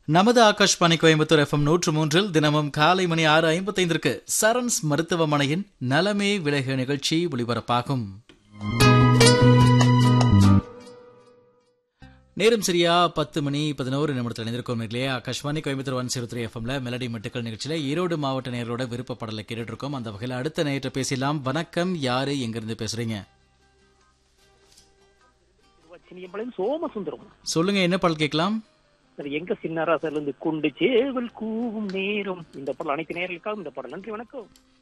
நமது ஆகாஷ்வாணி கோயம்புத்தூர் எஃப்எம் நூற்று மூன்றில் தினமும் காலை மணி ஆறு ஐம்பத்தைந்திற்கு சரண்ஸ் மருத்துவமனையின் நலமே விலக நிகழ்ச்சி ஒளிபரப்பாகும் நேரம் சரியா பத்து மணி பதினோரு நிமிடத்தில் இணைந்திருக்கோம் இல்லையே Akashvani Coimbatore one zero three எஃப்எம்ல மெலடி மெட்டுக்கள் நிகழ்ச்சியில ஈரோடு மாவட்ட நேர்களோட விருப்பப்படலை கேட்டுட்டு இருக்கோம் அந்த வகையில் அடுத்த நேற்று பேசலாம் வணக்கம் யாரு எங்கிருந்து பேசுறீங்க சினியம்பாளையம் சோமசுந்தரம் சொல்லுங்க என்ன பாடல் கேட்கலாம் அது எங்க சின்னராசர்ல இருந்து குண்டு சேவல் கூவும் நேரம் இந்த பாடல் அனைத்து நேர்களுக்காகவும் இந்த பாடல் நன்றி வணக்கம்